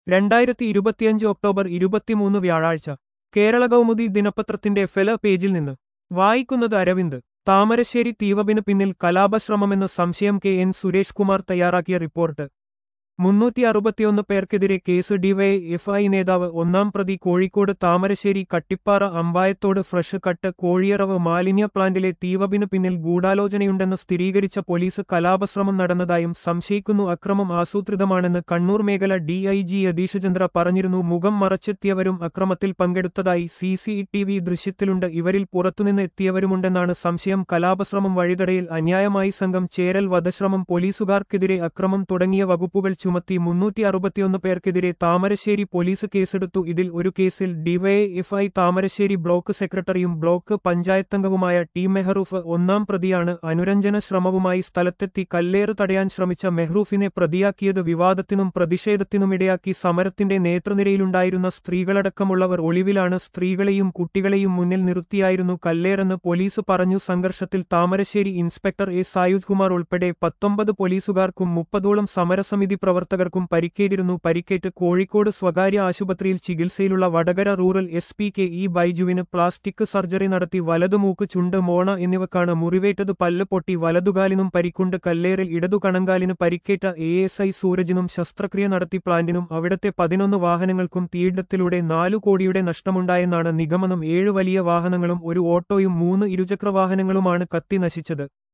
രണ്ടായിരത്തി ഇരുപത്തിയഞ്ച് ഒക്ടോബർ ഇരുപത്തിമൂന്ന് വ്യാഴാഴ്ച കേരള കൗമുദി ദിനപത്രത്തിന്റെ ഫെല പേജിൽ നിന്ന് വായിക്കുന്നത് അരവിന്ദ് താമരശ്ശേരി തീവപിന് പിന്നിൽ കലാപശ്രമമെന്ന് സംശയം കെ എൻ സുരേഷ് കുമാർ തയ്യാറാക്കിയ റിപ്പോർട്ട് മുന്നൂറ്റി അറുപത്തിയൊന്ന് പേർക്കെതിരെ കേസ് ഡിവൈഎഫ്ഐ നേതാവ് ഒന്നാം പ്രതി കോഴിക്കോട് താമരശ്ശേരി കട്ടിപ്പാറ അമ്പായത്തോട് ഫ്രഷ് കട്ട് കോഴിയറവ് മാലിന്യ പ്ലാന്റിലെ തീവപിന് പിന്നിൽ ഗൂഢാലോചനയുണ്ടെന്ന് സ്ഥിരീകരിച്ച പോലീസ് കലാപശ്രമം നടന്നതായും സംശയിക്കുന്നു അക്രമം ആസൂത്രിതമാണെന്ന് കണ്ണൂർ മേഖല ഡിഐജി യതീഷചന്ദ്ര പറഞ്ഞിരുന്നു മുഖം മറച്ചെത്തിയവരും അക്രമത്തിൽ പങ്കെടുത്തതായി സി സി ടി വി ദൃശ്യത്തിലുണ്ട് ഇവരിൽ പുറത്തുനിന്ന് എത്തിയവരുമുണ്ടെന്നാണ് സംശയം കലാപശ്രമം വഴിതടയിൽ അന്യായമായി സംഘം ചേരൽ വധശ്രമം പോലീസുകാർക്കെതിരെ അക്രമം തുടങ്ങിയ വകുപ്പുകൾ ചുമത്തി മുന്നൂറ്റി അറുപത്തിയൊന്ന് പേർക്കെതിരെ താമരശ്ശേരി പോലീസ് കേസെടുത്തു ഇതിൽ ഒരു കേസിൽ ഡിവൈഎഫ്ഐ താമരശ്ശേരി ബ്ലോക്ക് സെക്രട്ടറിയും ബ്ലോക്ക് പഞ്ചായത്തംഗവുമായ ടി മെഹറൂഫ് ഒന്നാം പ്രതിയാണ് അനുരഞ്ജന ശ്രമവുമായി സ്ഥലത്തെത്തി കല്ലേറ് തടയാൻ ശ്രമിച്ച മെഹ്റൂഫിനെ പ്രതിയാക്കിയത് വിവാദത്തിനും പ്രതിഷേധത്തിനുമിടയാക്കി സമരത്തിന്റെ നേതൃനിരയിലുണ്ടായിരുന്ന സ്ത്രീകളടക്കമുള്ളവർ ഒളിവിലാണ് സ്ത്രീകളെയും കുട്ടികളെയും മുന്നിൽ നിർത്തിയായിരുന്നു കല്ലേറെന്ന് പോലീസ് പറഞ്ഞു സംഘർഷത്തിൽ താമരശ്ശേരി ഇൻസ്പെക്ടർ എ സായുധ് കുമാർ ഉൾപ്പെടെ പത്തൊമ്പത് പോലീസുകാർക്കും മുപ്പതോളം സമരസമിതി പ്രവർത്തകർക്കും പരിക്കേറ്റിരുന്നു പരിക്കേറ്റ് കോഴിക്കോട് സ്വകാര്യ ആശുപത്രിയിൽ ചികിത്സയിലുള്ള Vadakara rural S P K E ബൈജുവിന് പ്ലാസ്റ്റിക് സർജറി നടത്തി വലതുമൂക്ക് ചുണ്ട് മോണ എന്നിവക്കാണ് മുറിവേറ്റത് പല്ല് പൊട്ടി വലതുകാലിനും പരിക്കുണ്ട് കല്ലേറിൽ ഇടതു കണങ്കാലിന് പരിക്കേറ്റ എ എസ് ഐ സൂരജിനും ശസ്ത്രക്രിയ നടത്തി പ്ലാന്റിനും അവിടത്തെ പതിനൊന്ന് വാഹനങ്ങൾക്കും തീയിടത്തിലൂടെ നാലു കോടിയുടെ നഷ്ടമുണ്ടായെന്നാണ് നിഗമനം ഏഴ് വലിയ വാഹനങ്ങളും ഒരു ഓട്ടോയും മൂന്ന് ഇരുചക്രവാഹനങ്ങളുമാണ് കത്തി നശിച്ചത്